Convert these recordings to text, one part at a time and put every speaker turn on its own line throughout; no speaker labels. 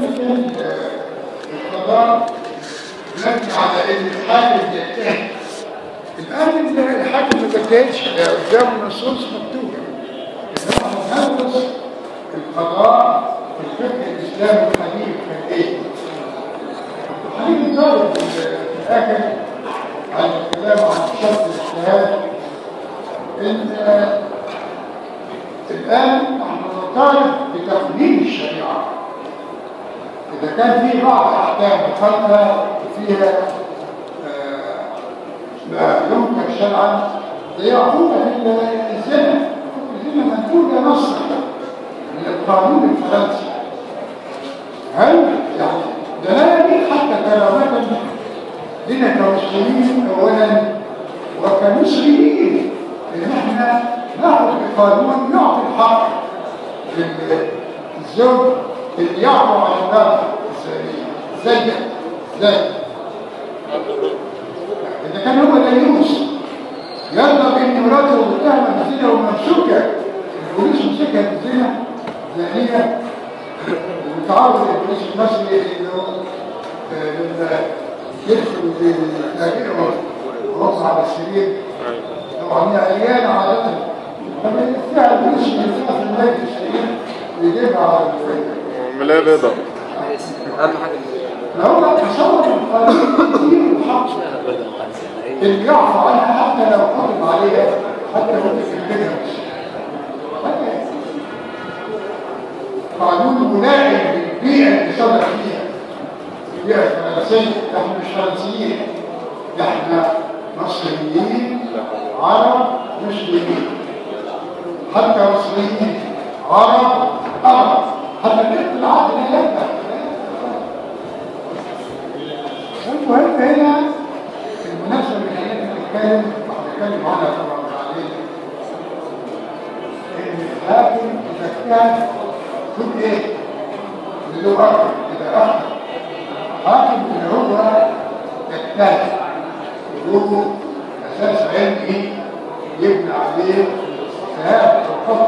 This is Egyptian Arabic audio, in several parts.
كان القضاء مبني على ان الحاكم يجتهد الان الحاكم ما بيجتهدش قدامه نصوص مكتوبه انما مهندس القضاء في الفقه الاسلامي الحديث كان ايه؟ الحديث طالب في الاخر عن الكلام عن شرط الاجتهاد ان الان نحن نطالب بتقنين الشريعه إذا كان في بعض أحكام مخالفة فيها آه، لا يمكن شرعا ليعطونا الزنا الزنا منفوذة نصا من القانون الفرنسي هل يعني دلالة حتى كرامة لنا كمسلمين أولا وكمصريين إن احنا ناخذ بقانون نعطي الحق للزوج اللي يعفو عن النار زي زي إذا كان هو ديوس يرضى بأن مراته متهمة بالزنا وممسوكة البوليس مسكها بالزنا زانية ومتعرض البوليس المصري إنه آه، لما يدخل بالتاجر ووضع على السرير طبعا هي عيانة عادة فما يدفع البوليس من يدفع في الميت السرير ويجيبها على الفريق
ملاية بيضة
اهم حاجه
لو تصور القانون كتير الحق اللي يعفو عنها حتى لو قضب عليها حتى لو تفكرها قانون ملائم للبيئة اللي صدر فيها البيئة الفرنسية احنا مش فرنسيين احنا مصريين عرب مسلمين حتى مصريين عرب عرب حتى بيت العقل يبقى المهم هنا المناسبة اللي خلينا نتكلم وهنتكلم عنها طبعا بعدين ان الحاكم اذا كان خد ايه؟ اللي هو اخر اذا اخر حاكم اللي هو يجتهد وله اساس علمي يبني عليه شهاده الحكم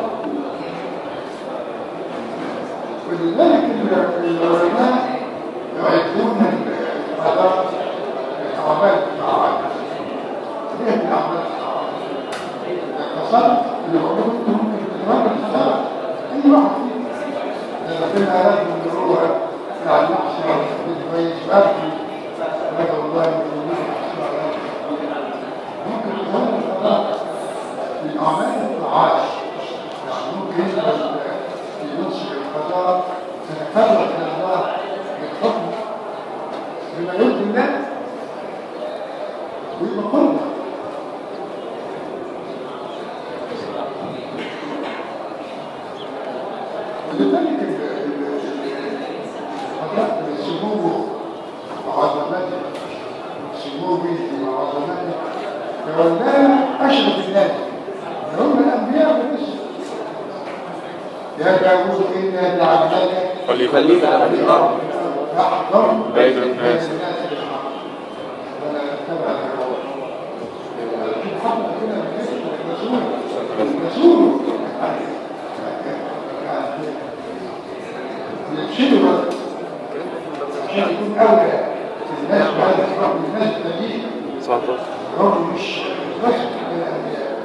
ولذلك العلماء يعدون القضاء الاعمال الطاعات ليه الاعمال الطاعات؟ التصرف اللي هو ممكن تتواجد الخطأ اي واحد فينا ربنا اراد ان هو بتاع المحشر والتخطيط كويس وابكي هذا والله من ممكن تتواجد الخطأ من اعمال الطاعات يعني ممكن يدخل في منصب القضاء تتفرغ الى الله بالحكم بما يرضي الله ويبقى قربة ولذلك حضرت سموه وعظمته سموه وعظمته تولاه أشرف الناس هم الأنبياء بالنسبة يا داوود إنا جعلناك
خليفة
خليفة في الارض
يحكم
بين الناس.
ولا يتبع الهوى. الحق كده بالنسبة للرسول. الرسول. يرشده بقى. عشان يكون أولى الناس بعد الرب الناس التانيين
19
الرب مش بس من الأنبياء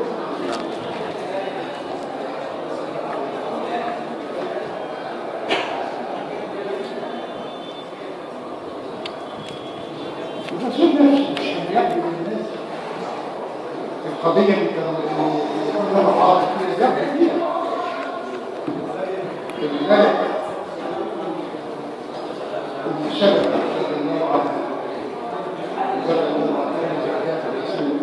الرسول نفسه مش كان بيحكي للناس القضية اللي كانوا يقول لها حاضر فيها يحكي فيها لذلك ابن سبب رضي الله عنه رضي الله عنه كان زكاة الرسول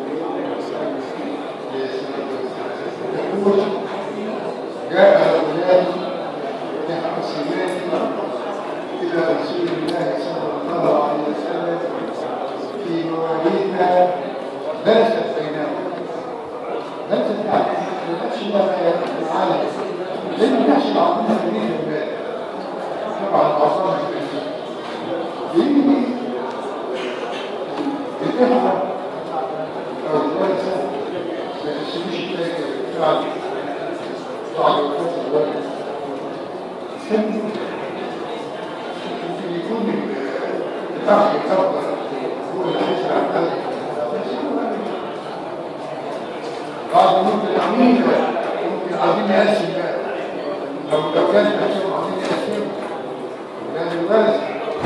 يقول جاء رجلان يحتسبان إلى رسول الله صلى الله عليه وسلم في مواليد ليست بينهم ليست يعني ما لكش إلا في العالم لأن الناس العظيمة في البلاد طبعا العظمة يجي الإخوة أو الورثة ما يقسموش التاجر بتاع بتاع الوفاة الوالد الأخ الأفضل هو اللي هيسعى عن هذا بعض ممكن عميل ممكن عايزين يقسم بقى لو لو كان يقسم عايزين يقسم لأن الوارث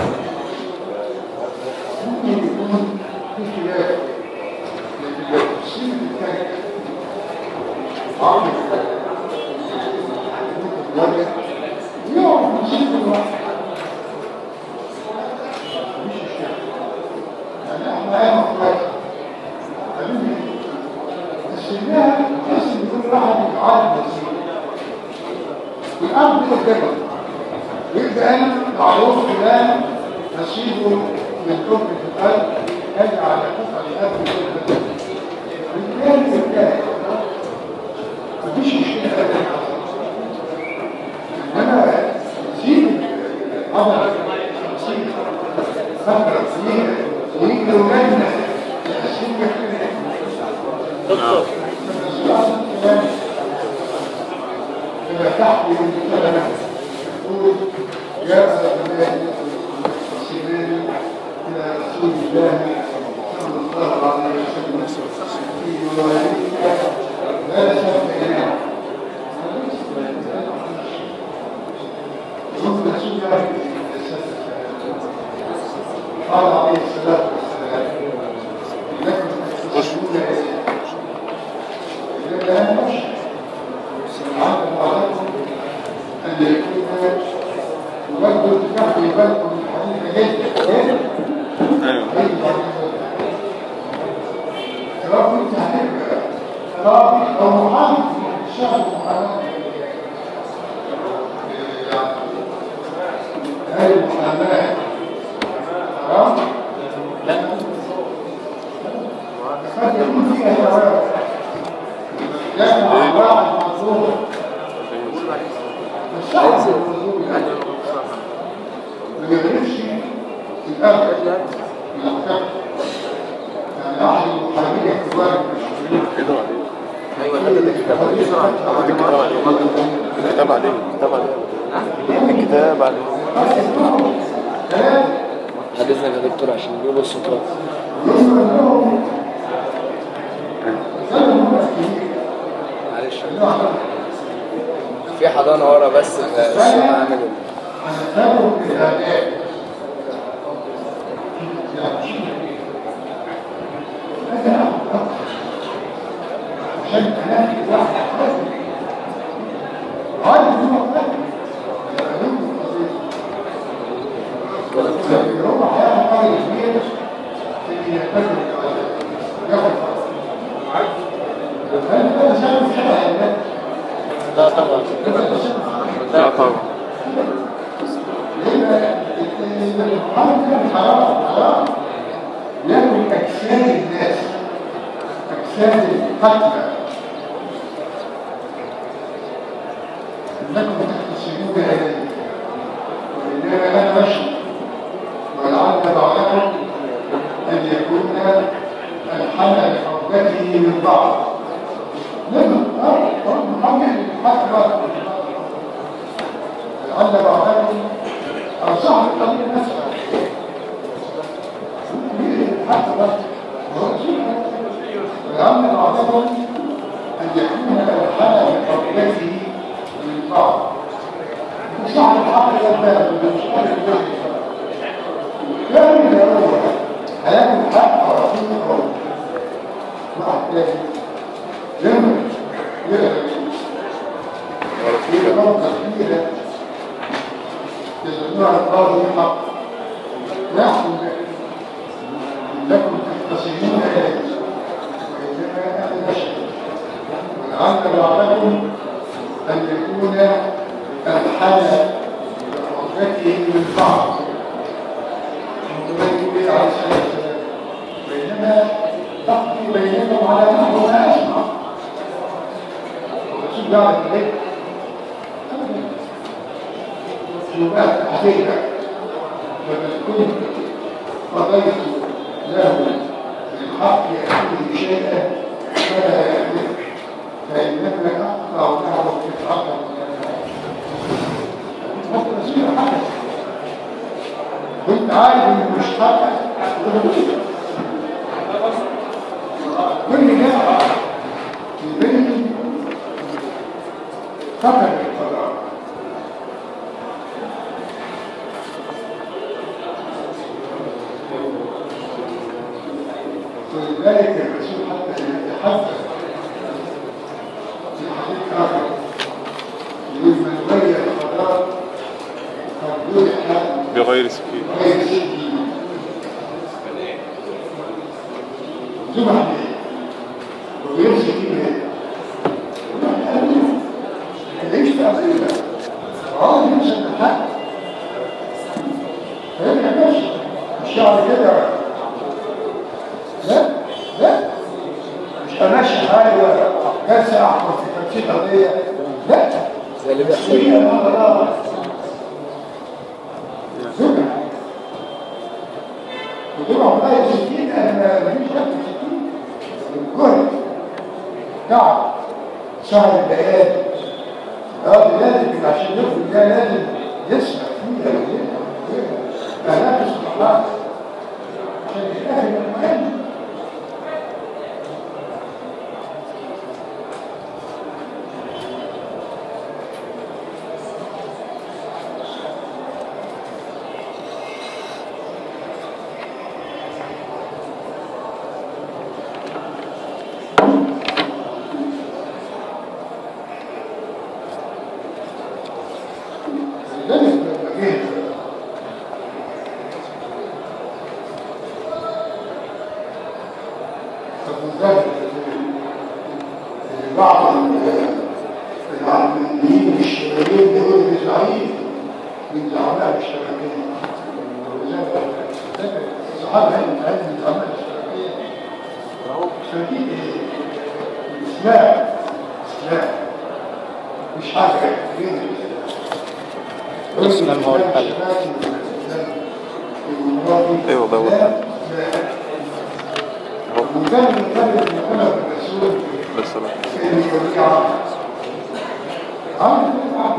ممكن يكون في خلاف لكن لو تقسيم التاني عامل ممكن يوم نصيب الواحد مش اشكال يعني احنا ايه مخرج قالوا بس انها تحس ان كل واحد يتعارض نصيب والامر كده كده يبقى انا معروف فلان نصيبه من كفر القلب هذا على قطع الاب كده بالتالي بالتالي مفيش مشكله ابدا انما سيب العمل سيب فكر فيه ويجي اولادنا يحسين بكده
نعم
إذا تحت المجتمع يقول يا أبنائي سيرين إلى رسول الله صلى الله عليه وسلم في روايتك لا شك إليه ثم رسول الله قال عليه الصلاة والسلام لكم تحتسبون إليه إذا لا نشأ عند بعضكم أن يكون يوجد تحت بالكم من حديث جدا
ايوه
رب انت هتبقى رابط او محامي في الشهر المحاماة هل المحاماة حرام؟ لا قد يكون فيها شرائع لكن أعراض معذورة الشخص المعذور يعني ما يغرفش الأرض من الحكم يعني أحد المحامين الكبار المشهورين
كده عليه
ايوه حضرتك
الكتاب عليه الكتاب عليه الكتاب عليه الكتاب عليه
كلام
حدثنا يا دكتور عشان نجيب الصوت
يصبر لهم زمن المسكين
معلش
اللي
في حضانه ورا بس الشيخ عامل
هنتابعوا الأداء عشان تنافي واحد عايز هو لكن هو حياة قوي كبير اللي يحتاج ياخد هل ده سبب شبه الناس؟
لا طبعا
لا طبعا
الحرام كان حرام حرام ياكل اجساد الناس اجساد القتلى انكم تحتسبون اليه وانما انا مشي ولعل بعضكم ان يكون الحمل حبته من بعض لما اه محمد الحق لعل بعضكم أو صاحب الطريق نفسه حتى بس ولعل بعضكم أن يكون الحالة من قبلته من بعض وصاحب الحق يبدأ بالمشكلة الجزء كان من الأول هياكل الحق على طول الأول مع الثاني لما يقدر في نقطة كبيرة يظنها القاضي حق نحن لكم تختصمون إليه وإنما أنا بشر ولعل بعضكم أن يكون الحالة بحجته من بعض وتبين به عليه الصلاة والسلام بينما تقضي بينهم على نحو ما أسمع والرسول يعرف ذلك يبقى حقيقة فمن كنت قضيت له من حق أخيه شيئا فلا يحلف فإنما أقطع له قطعة من النار ممكن أصير حدث كنت عارف انه مش حق كل ده يبين خطر القضاء ولذلك الرسول حتى يتحدث في حديث آخر يقول من غير القضاء قد يلحق
بغير سكين
غير سيدي ذبح ليه وغير سيدي ليه يعيش في أمريكا اه يمسك الحق فيرجع نفسه الشعر كده لا لا مش همشي حاجه كاس احمر في تمشيط قضيه لا
زي اللي بيحصل
هي الله زبع وزبع والله ستين انا ماليش دخل في ستين جهد تعب سهر الليالي اه دي لازم عشان يخرج ده لازم يسمع فيها فلا تسمع عشان يتأهل المهم لذلك لما جه أبو ذر بعض العلمانيين الشماليين بيقولوا ده زعيم من زعماء الاشتراكية ولذلك الصحابة هنا بتعلم من زعماء الاشتراكية فهو اشتراكية ايه؟ الإسلام إسلام مش حاجة غير الإسلام
الإسلام هو الحل. أيوة ده هو الحل. أهو
وكان يتكلم يقول الرسول
بس أنا
في الولي عام عام عام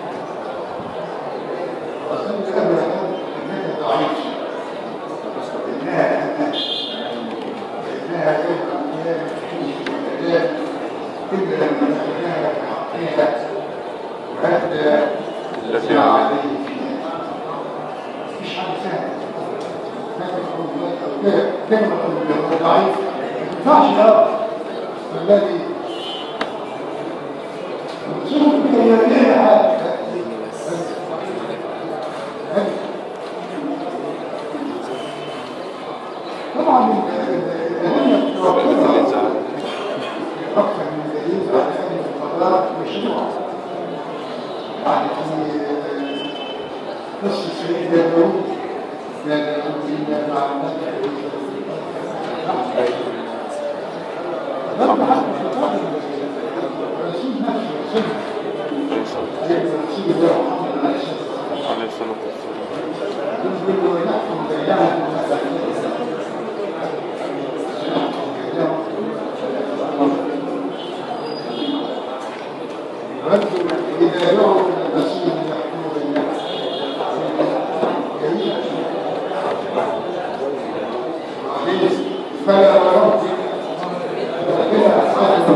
أصلا كان يقول إنك ضعيف إنها أنا إنها كيف كل لما نتكلم حقيقة وحتى
التي
لا
عليه.
عليه فيها مش حاجة سهلة لكن كلمة الضعيف ما ينفعش اه الذي شوف كلمتين حاجة طبعا الأهمية توكلها أكثر من دليل على أن القضاء مشروع يعني في قصة سيدنا داوود لا داوود إلا مع النبي برضه حتى في القدر الرسول نفسه رسول
عليه الصلاة
أي الرسول الله محمد عليه الصلاة والسلام
عليه الصلاة والسلام
يقول له نحكم بينهم بما تحكم نحكم بينهم رجل إذا دعوا إلى الرسول يحكم بينهم جميل وبعدين فلا وربك كده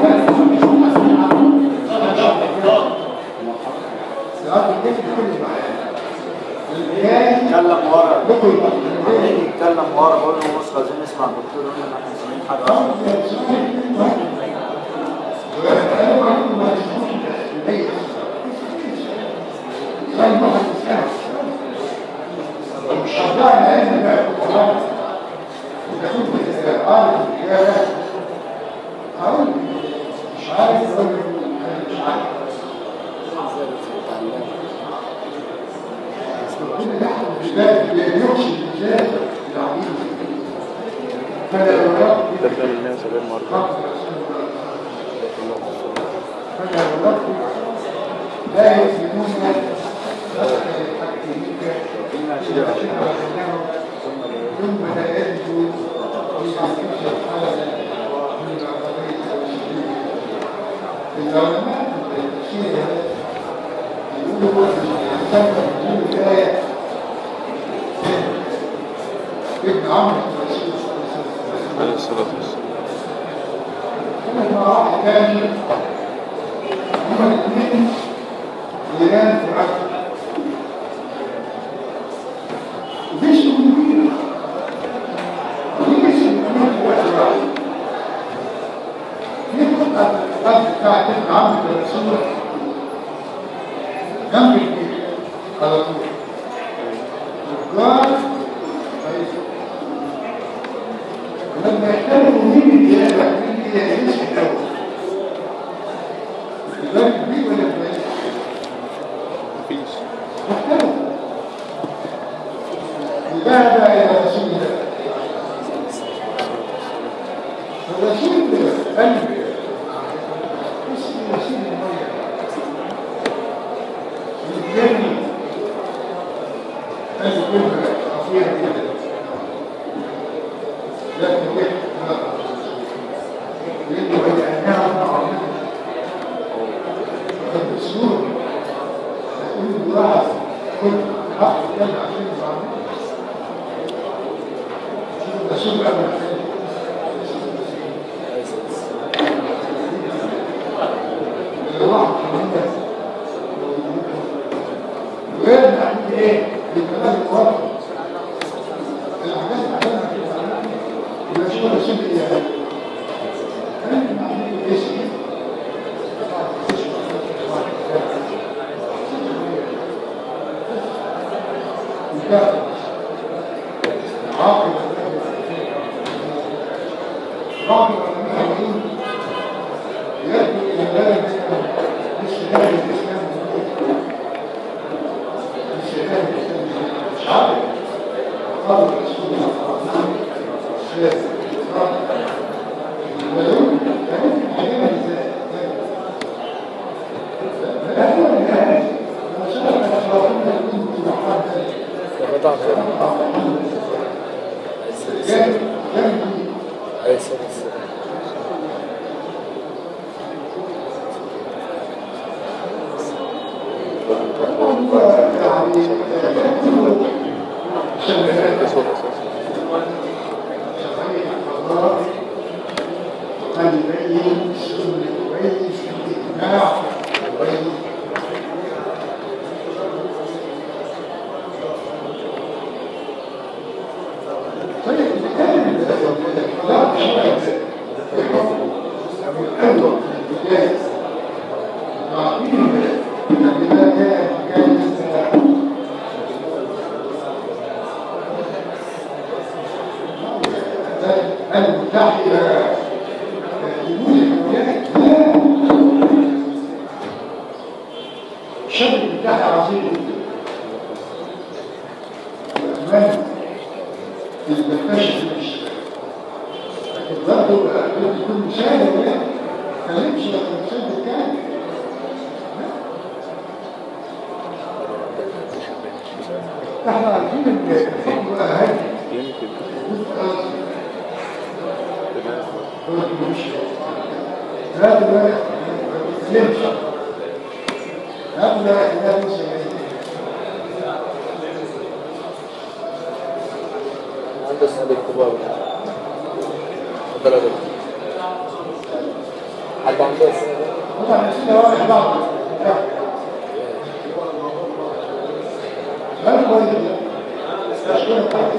ساعات الجيش كل معايا الجاي
اتكلم ورا
بكل
يجي يتكلم ورا بقول له بص عايزين نسمع الدكتور يقول لنا احنا سامعين حاجه
مش عارف اقول مش عارف كل ده بالذات بيحشي الرجال العظيم فلا يراد
ده كان الناس غير مرة
فلا يراد لا يؤمنون حتى يحكموك فيما شجر بينهم ثم لا يجدوا في انفسهم حرجا مما قضيت وسلموا العلماء في التفسير هذا يقولوا ان يحتمل نزول الايه عمرو
عليه الصلاة والسلام
كان مع واحد تاني هما الاثنين جيران في عكس وبيسوا من كبير وبيسوا من كبير في وقت واحد في قطعة الأرض بتاعت ابن عمرو الرسول جنب البيت على طول الجار رئيس ولما يختلفوا مين اللي يلعب مين اللي يعيش في الاول الباب كبير ولا بعيد
مفيش
مختلف ذهب الى رسول الله الرسول قال اسم رسول الميه الجاني قال كلمه اخيره كده لكن ليه لانه وجعلناها عظيمه الاسلوب يقول براحه كل حق يجمع عشان يزعلوا شوف الرسول قبل الحين الواحد منهم غير نعمل ايه بالكلام الواقع الحاجات اللي عملنا كده يبقى شو الرسول ايه كان نعمل اسم عاقل عاقل المهاجرين يدعو الى بلد الاستهلال الاسلام الاستهلال الاسلام مش عاقل قال رسول الله السلام لا يمكن لا يمكن حاجه ازاي لا يمكن لا يمكن
قطع كده
جامد جامد
عليه الصلاة والسلام
أسود أسود
يبين السنة كويس الإجماع كويس طيب نتكلم لا شوية الأول البداية عارفين البداية كانت المتاح إلى وجود الحياة لا شد المتاح عظيم وأمان اللي بيكتشف مش لكن برضه لازم تكون مشاهد ولا ما تكلمش لما مشاهد كامل احنا عارفين ان الحكم اهم
يمكن
هذا ما يتكلمش هذا لا يوصل
عنده السنة الكبار اتفضل يا دكتور حد عنده السنة دي؟
طبعا السنة واحد بعض هل كويس أشكرك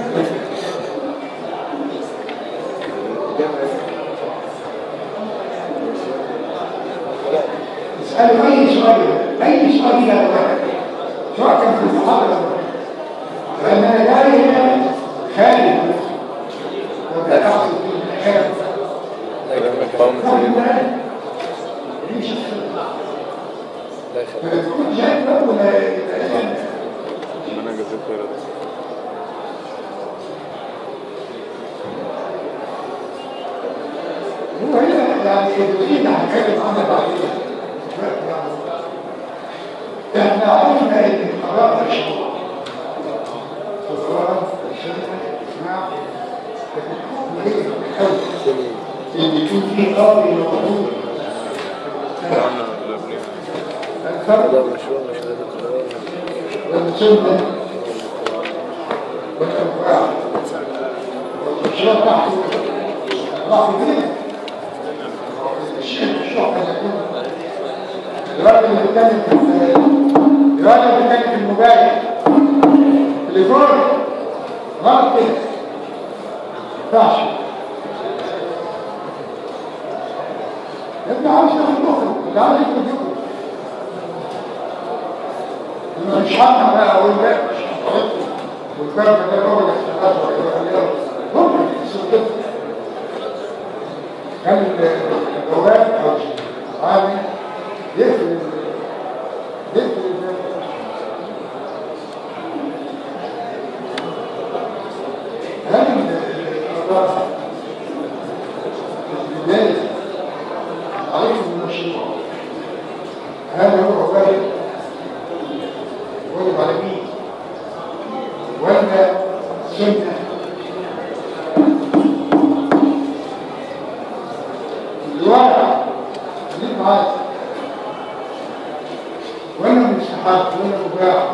اسألوا أي سؤال أي سؤال إلى الواحد سواء كان في المحاضرة لأن أنا جاي هنا خالد ولا أقصد في الحياة
قوم سليم
ليش
لا يخليك
كنت شايف له ولا
ربنا يجزيك خير يا دكتور.
هو هنا يعني الوحيد هنتكلم عنها بعدين احنا عرفنا ان القرار مشروع قرار مشروع اسمع لكن الحكم ايه الحكم ان يكون في قاضي موجود
قلنا الأولاني.
الفرق
ده مشروع مشروع القرار
والسنه والانفاع المشروع بتاعته راح فين الشيخ المشروع كان يكون الراجل اللي بيتكلم في الراجل اللي بيتكلم في الموبايل تليفون غلط كده ما ينفعش يا ابني عاوز تاخد مخرج اللي عاوز ياخد يخرج لما مش هطلع بقى اقول لا مش هطلع والكلام ده هو اللي اختلاف ممكن يصير كده كان الجواب او العامل يقفل يقفل هل القرار البداية عليكم المشروع هل هو واجب واجب على مين ولا سنة الواقع خليك معايا ولا مستحب ولا مباح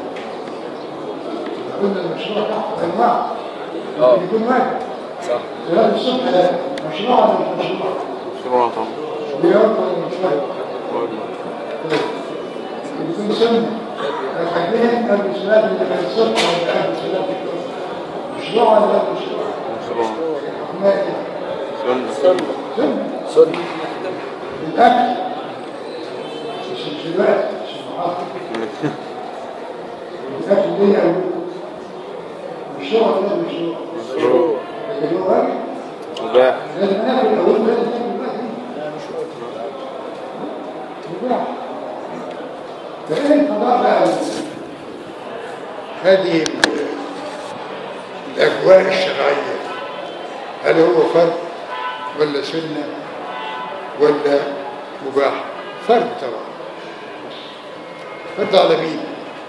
قلنا المشروع تحت انواع
اه.
ممكن يكون واجب
صح
صلاة الصبح ده مشروع ولا مش مشروع؟
شروع طبعا
رياض ولا مشروع؟ طيب. يكون سنة الحاجين قبل صلاة الصبح ولا قبل صلاة الظهر مشروع ولا لا مشروع؟
شروع
ما إيه؟
سنة
سنة
سنة
الأكل مش الجبال مش المحاضر الأكل ليه أول مشروع ولا لا مشروع؟
شروع
لكن هو واجب
مباح
لازم ناكل الأول لازم ناكل بعدين مباح فإيه القضاء بقى هذه الأجواء الشرعية هل هو فرض ولا سنة ولا مباح فرض طبعا فرض على مين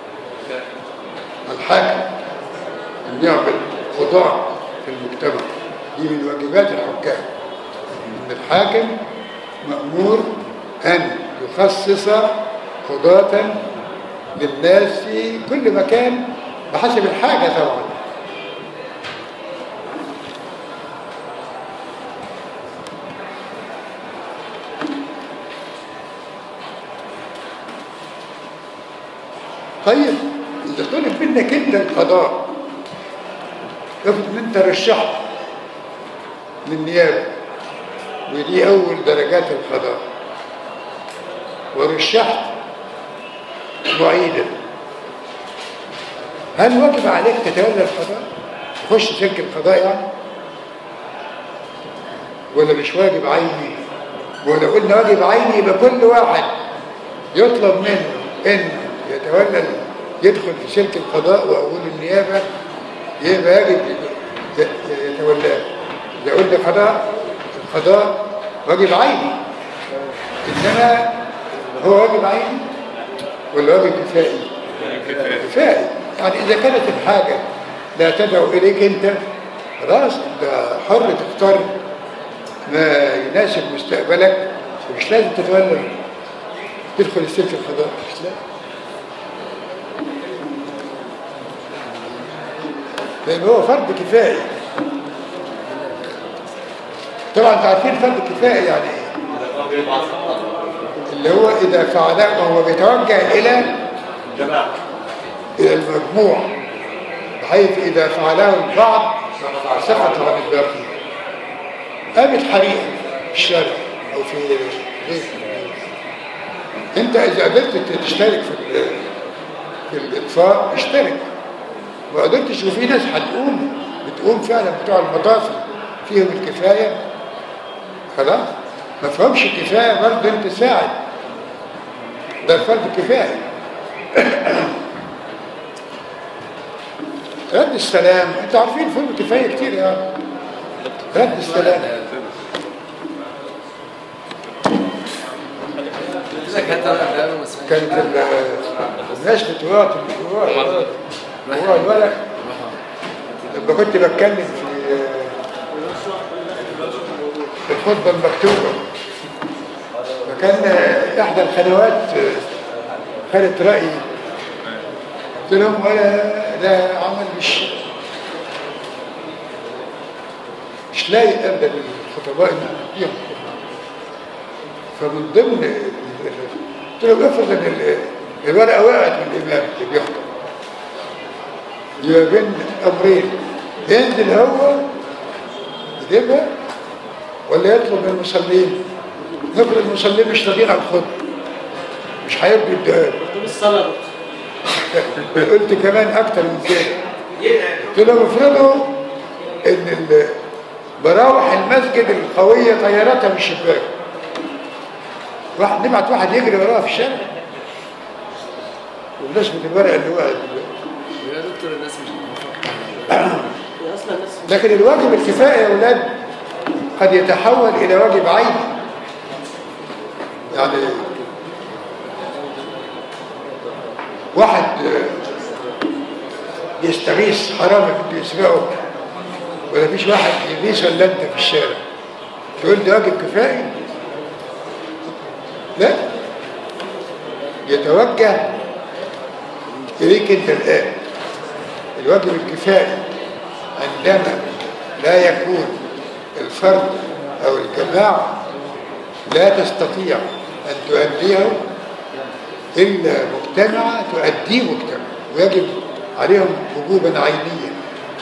الحاكم أن يعمل خضاع في المجتمع دي من واجبات الحكام ان الحاكم مأمور أن يخصص قضاة للناس في كل مكان بحسب الحاجة طبعا طيب إذا طلب منك أنت القضاء افرض ان انت رشحت للنيابه ودي اول درجات القضاء ورشحت معيدا هل واجب عليك تتولى القضاء تخش سلك القضاء يعني ولا مش واجب عيني ولو قلنا واجب عيني يبقى كل واحد يطلب منه انه يتولى يدخل في سلك القضاء واقول النيابه يبقى يجب يتولاه إذا قلنا قضاء القضاء واجب عيني إنما هو واجب عيني ولا واجب كفائي؟ كفائي يعني إذا كانت الحاجة لا تدعو إليك أنت خلاص أنت حر تختار ما يناسب مستقبلك ومش لازم تتولى تدخل السلك القضاء مش لازم لأن هو فرض كفائي طبعا انتوا عارفين فرض كفائي يعني ايه اللي هو إذا فعله وهو بيتوجه إلى إلى المجموع بحيث إذا فعله البعض سقط عن الباقي قامت حريقة في الشارع أو في غير أنت إذا قدرت تشترك في ال- في الإطفاء اشترك ما قدرتش وفي ناس هتقوم بتقوم فعلا بتوع المطافي فيهم الكفاية خلاص ما فهمش الكفاية برضه انت ساعد ده الفرد كفاية رد السلام انتوا عارفين فرد كفاية كتير يا رد السلام
كانت الافلام المصريه
كانت ال- الناس بتواطن بتواطن هو الولد لما كنت بتكلم في في الخطبة المكتوبة فكان إحدى الخلوات خدت رأيي قلت لهم ولا ده عمل مش مش لايق ابدا للخطباء ان يديهم فمن ضمن ال- ال- قلت له افرض ان ال- الورقه وقعت من الامام اللي بيخطب يبقى بين امرين ينزل هو يجيبها ولا يطلب من المصلين نفرض المصلين مش راضيين على الخطبه مش هيرضوا يديها له.
طب الصلاة
قلت كمان اكتر من كده قلت لهم افرضوا ان ال- براوح المسجد القويه طياراتها من الشباك واحد نبعت واحد يجري وراها في الشارع وبنسبة الورقه اللي وقعت دلوقتي.
يا دكتور الناس مش
هي اصلا الناس
لكن الواجب الكفائي يا اولاد قد يتحول الى واجب عيني يعني واحد آه، يستغيث حرامي بده يسرقه ولا فيش واحد يغيث الا انت في الشارع تقول ده واجب كفائي لا يتوجه اليك انت الان الواجب الكفائي عندما لا يكون الفرد أو الجماعة لا تستطيع أن تؤديه إلا مجتمعة تؤديه مجتمع ويجب عليهم وجوبا عينيا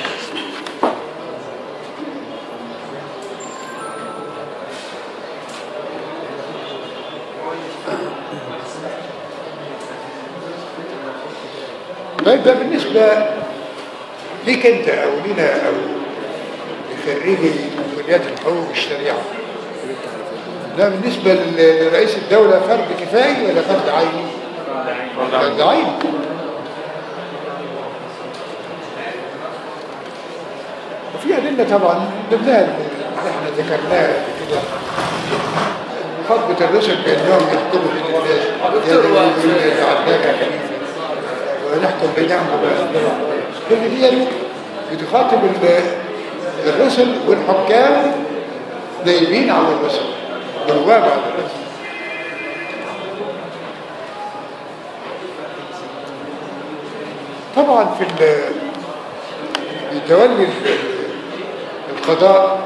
طيب ده بالنسبة ليك انت او لنا او لخريجي كليات الحقوق والشريعه ده بالنسبه ل- لرئيس الدوله فرد كفايه ولا فرد عيني؟ فرد عيني وفي ادله طبعا من ضمنها اللي احنا ذكرناها قبل كده خطبه الرسل بانهم يحكموا بين الناس
دكتور، هو-
يا يتعداك خليفه ونحكم بينهم بما كل دي بتخاطب ال- الرسل والحكام نايبين على الرسل نواب على الرسل طبعا في ال- بتولي ال- القضاء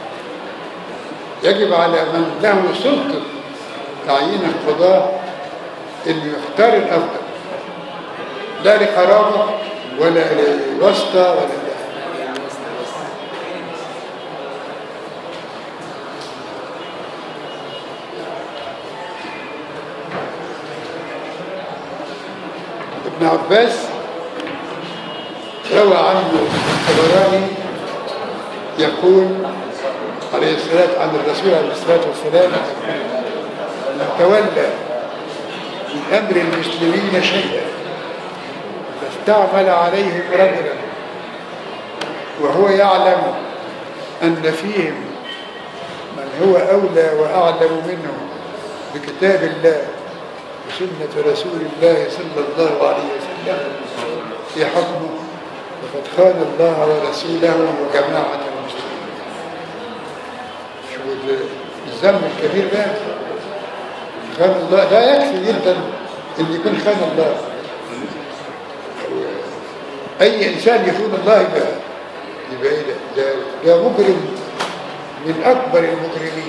يجب على من له سلطة تعيين القضاة اللي يختار الأفضل لا لقرابة ولا لواسطة ولا ل- ابن عباس روى عنه الطبراني يقول عليه الصلاة عن الرسول عليه الصلاة والسلام من تولى من أمر المسلمين شيئا فاستعمل عليهم رجلا وهو يعلم أن فيهم من هو أولى وأعلم منه بكتاب الله وسنة رسول الله صلى الله عليه وسلم في حكمه فقد خان الله ورسوله وجماعة المسلمين شو ال- الذنب الكبير ده خان الله ده يكفي جدا ان يكون خان الله اي انسان يخون الله يبقى يبقى ايه ده ده, ده مجرم من اكبر المجرمين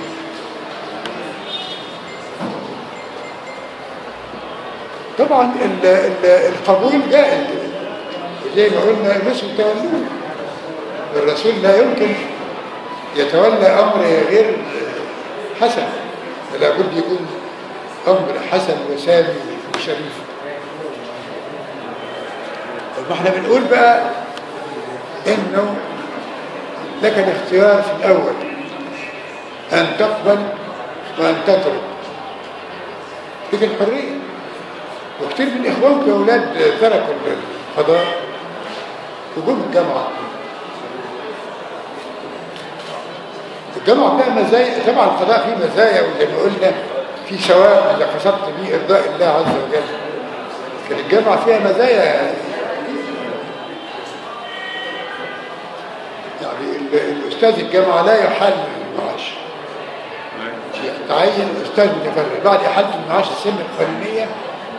طبعا ال- ال- القبول جائز زي ما قلنا الرسل تولوه الرسول لا يمكن يتولى امر غير حسن لابد يكون امر حسن وسامي وشريف طب ما احنا بنقول بقى انه لك الاختيار في الاول ان تقبل وان تترك لك الحريه وكثير من اخوانكم يا اولاد تركوا القضاء وجم الجامعه الجامعه فيها مزايا طبعا القضاء فيه مزايا وزي ما قلنا في ثواب اذا قصدت به ارضاء الله عز وجل لكن الجامعه فيها مزايا يعني ال- الاستاذ الجامعه لا يحل المعاش يتعين استاذ متفرغ بعد احاله المعاش السن القانونيه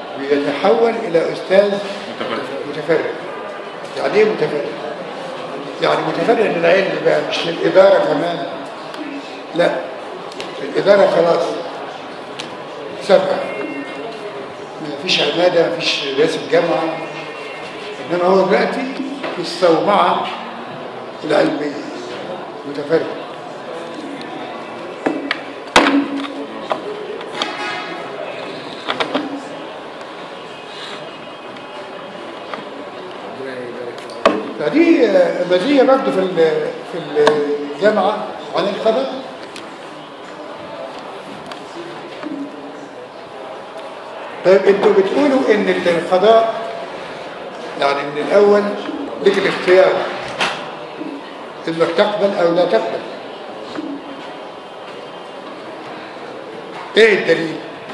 بيتحول الى استاذ متفرغ يعني ايه متفرغ يعني متفرع للعلم بقى مش للإدارة كمان لا الإدارة خلاص سبقة ما فيش عمادة ما فيش رئاسة جامعة إنما هو دلوقتي في الصومعة العلمية متفرع فدي آه، مزية برضه في ال- في الجامعة عن القضاء طيب انتوا بتقولوا ان القضاء يعني من الاول لك الاختيار انك تقبل او لا تقبل ايه الدليل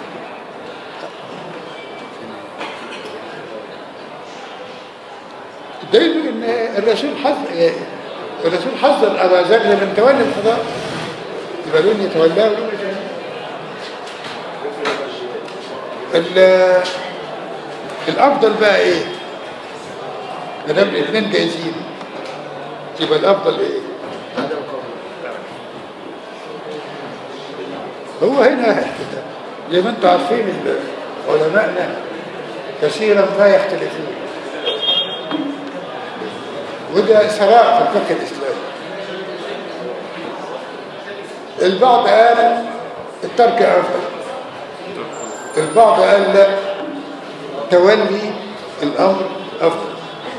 الدليل ان الرسول حذر الرسول حذر ابا ذر من تولي القضاء يبقى لون يتولاه ولون يتولاه ال- الافضل بقى ايه ما دام الاثنين جايزين يبقى الافضل ايه هو هنا زي ما انتم عارفين ال- علماءنا كثيرا ما يختلفون وده ثراء في الفقه الاسلامي البعض قال الترك افضل البعض قال لا تولي الامر افضل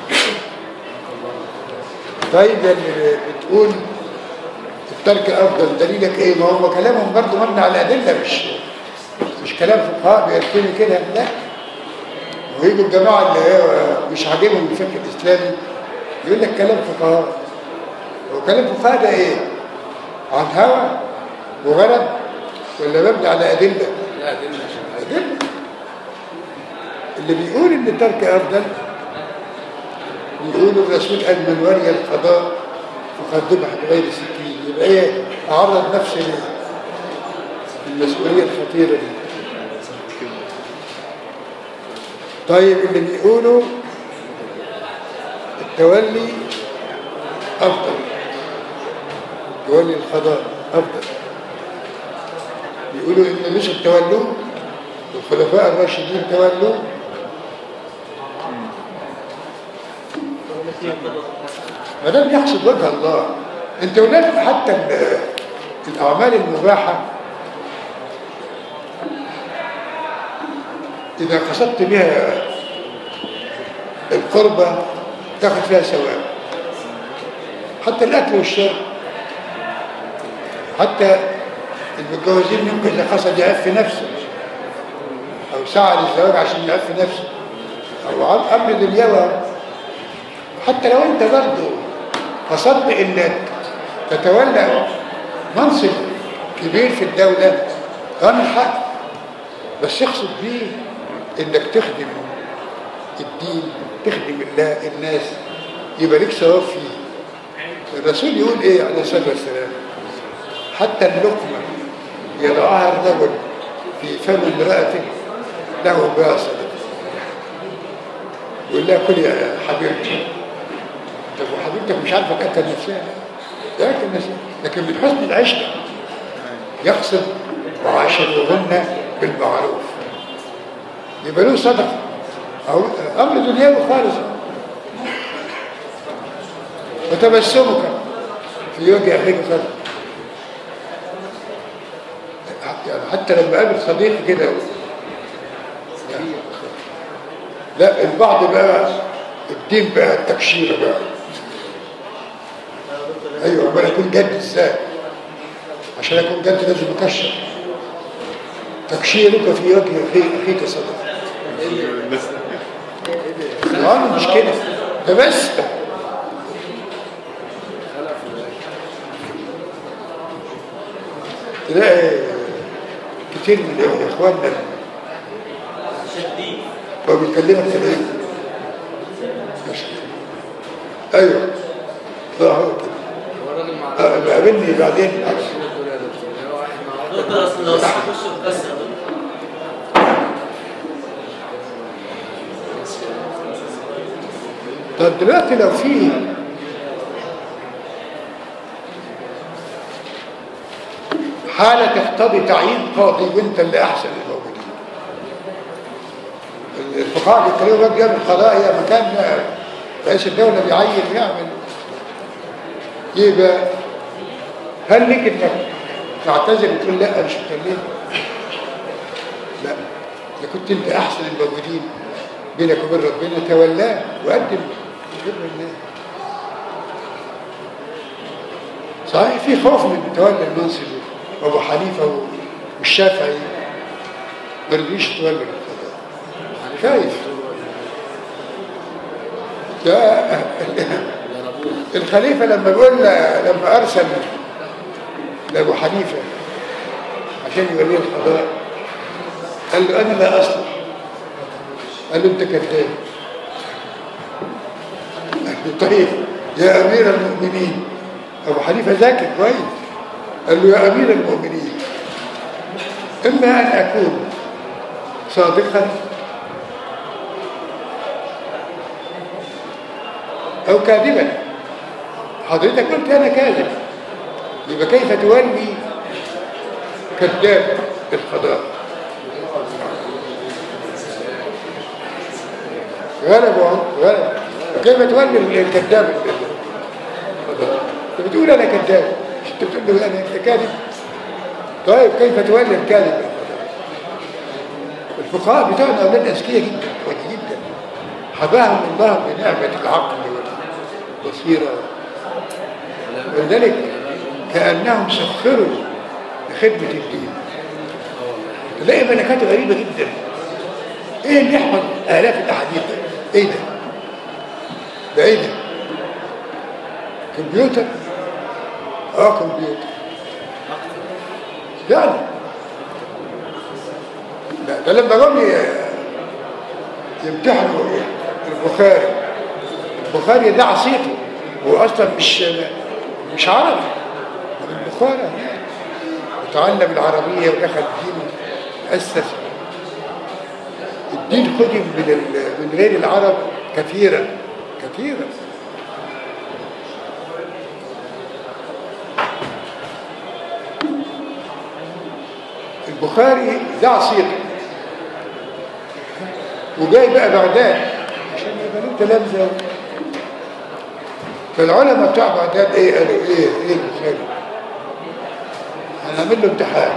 طيب يا اللي بتقول الترك افضل دليلك ايه ما هو كلامهم برضه مبني على ادله مش مش كلام فقهاء بيركني كده لا ويجوا الجماعه اللي هي مش عاجبهم الفقه الاسلامي يقول لك كلام فقهاء وكلام فقهاء ده ايه عن هوى وغرض ولا مبني على ادله
لا دي مش عارف.
أدلة اللي بيقول ان الترك افضل بيقول الرسول قال من ولي القضاء فقد ذبح بغير سكين يبقى ايه اعرض نفسي للمسؤوليه الخطيره دي طيب اللي بيقولوا التولي افضل تولي القضاء افضل بيقولوا ان مش تولوه الخلفاء الراشدين تولوا ما دام يقصد وجه الله انت ولاد حتى ال- الاعمال المباحه اذا قصدت بها القربة تاخد فيها ثواب حتى الاكل والشرب حتى المتجوزين يمكن اذا قصد يعف نفسه او سعى للزواج عشان يعف نفسه او عم- امر دنيوي حتى لو انت برضه قصدت انك تتولى منصب كبير في الدولة انا حق بس يقصد بيه انك تخدم الدين تخدم الله الناس يبقى لك ثواب فيه الرسول يقول ايه عليه الصلاه والسلام حتى اللقمه يضعها الرجل في فم امرأته له بها صدقه يقول لها كل يا حبيبتي طب وحبيبتك مش عارفه تاكل نفسها تاكل نفسها لكن من حسن العشره يقصد وعاشروهن بالمعروف يبقى له صدقه أو امر دنيوي خالص وتبسمك في وجه اخيك صدقه يعني حتى لما قابل صديق كده لا البعض بقى الدين بقى التبشير بقى ايوه امال اكون جد ازاي عشان اكون جد لازم اكشر تكشيرك في وجه أخي- اخيك صدقه الامر مش كده ده بس تلاقي كتير من اخواننا هو بيكلمك تلاقيه مش ايوه لا هو كده
هو الراجل مع
آه، بقابلني بعدين
دكتور يا دكتور هو واحد مع
دكتور اصل لو تخش بتكسر يا دكتور
طب دلوقتي لو في حالة تقتضي تعيين قاضي وانت اللي احسن الموجودين الفقهاء بيتكلموا بقى جاب القضاء هي مكان رئيس الدولة بيعين يعمل يبقى هل ليك انك تعتذر وتقول لا مش مكلمه لا اذا كنت انت احسن الموجودين بينك وبين ربنا تولاه وقدم بر الله صحيح في خوف من تولي المنصب ابو حنيفه والشافعي ما رضيش يتولى القضاء خايف ده الخليفه لما بيقول لما ارسل لابو حنيفه عشان يولي القضاء قال له انا لا اصلح قال له انت كذاب قال له طيب يا امير المؤمنين ابو حنيفه ذكي كويس قال له يا امير المؤمنين اما ان اكون صادقا او كاذبا حضرتك قلت انا كاذب يبقى كيف تولي كذاب القضاء غلبوا عنه غلب كيف تولي الكذاب القضاء انت بتقول انا كذاب مش انت بتقول له انا انت كاذب طيب كيف تولي الكاذب القضاء الفقهاء بتوعنا اولاد اذكياء جدا كويس جدا حباهم الله بنعمه العقل والبصيره ولذلك كانهم سخروا لخدمه الدين تلاقي ملكات غريبه جدا ايه اللي يحفظ الاف الاحاديث ده ايه ده ده ايه ده كمبيوتر اه كمبيوتر يعني لا ده لما جم يمتحنوا البخاري البخاري ده عصيته هو اصلا مش مش عربي من البخاري وتعلم العربيه ودخل الدين اسس الدين خدم من من غير العرب كثيرا كثيرا البخاري ده عصيته وجاي بقى بغداد عشان يبقى له تلامذه فالعلماء بتوع بغداد ايه قالوا ايه ايه البخاري هنعمل له امتحان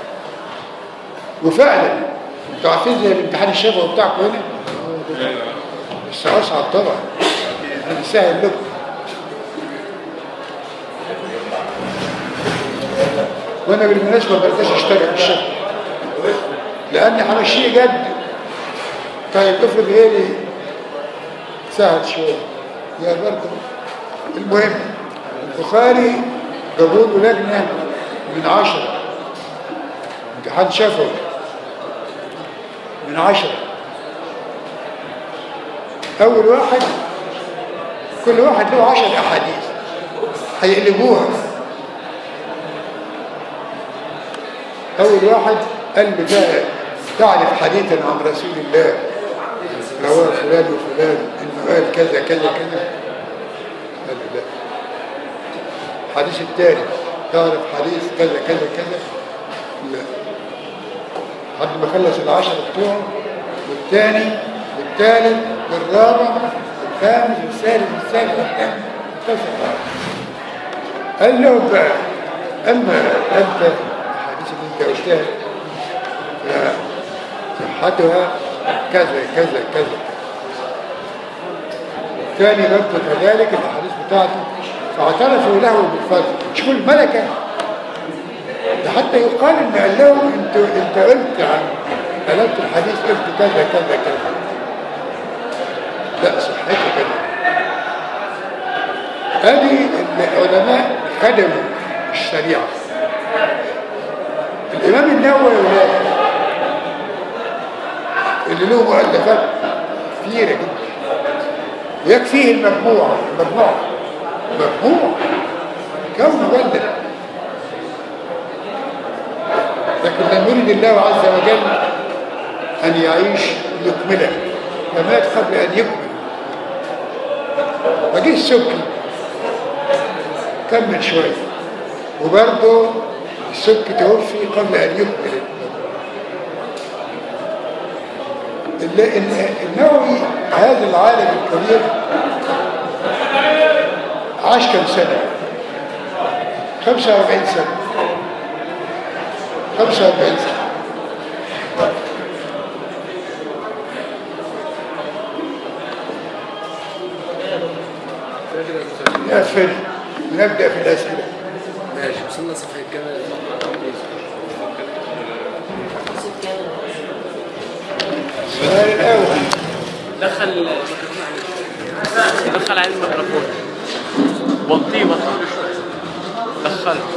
وفعلا انتوا عارفين زي الامتحان الشفوي بتاعكم هنا بس اصعب طبعا احنا بنسهل لكم وانا بالمناسبه ما بقدرش اشتغل في الشفوي لان همشيه جد طيب افرض غيري سهل شويه يا برضه المهم البخاري جابوا له لجنه من عشره امتحان شفوي من عشرة أول واحد كل واحد له عشر أحاديث هيقلبوها أول واحد قال له ده تعرف حديثا عن رسول الله رواه فلان وفلان إنه قال كذا كذا كذا قال له لا الحديث الثاني تعرف حديث كذا كذا كذا لا لحد ما خلص العشرة بتوعه والثاني والثالث والرابع والخامس والسادس والسابع والثامن التاسع قال لهم بقى اما انت الحديث اللي انت قلتها فصحتها كذا كذا كذا الثاني برضه كذلك الاحاديث بتاعته فاعترفوا له بالفضل شوفوا الملكه ده حتى يقال ان قال لهم انت انت قلت عن قلبت الحديث قلت كذا كذا كذا لا صحته كذا ادي العلماء خدموا الشريعه الامام النووي يا ولاد اللي له مؤلفات كثيره جدا يكفيه المجموعه المجموعه مجموعه كم مجلد لكن لم يرد الله عز وجل أن يعيش يكمله فمات قبل أن يكمل فجه السكي كمل شوية وبرضه السبك توفي قبل أن يكمل ال- ال- النووي هذا العالم الكبير عاش كم سنة 45 سنة 45 سنة نقفل ونبدأ في الأسئلة
ماشي وصلنا صفحة كام
السؤال الأول
دخل الميكروفون عليه دخل عليه الميكروفون وطيه وطيه دخله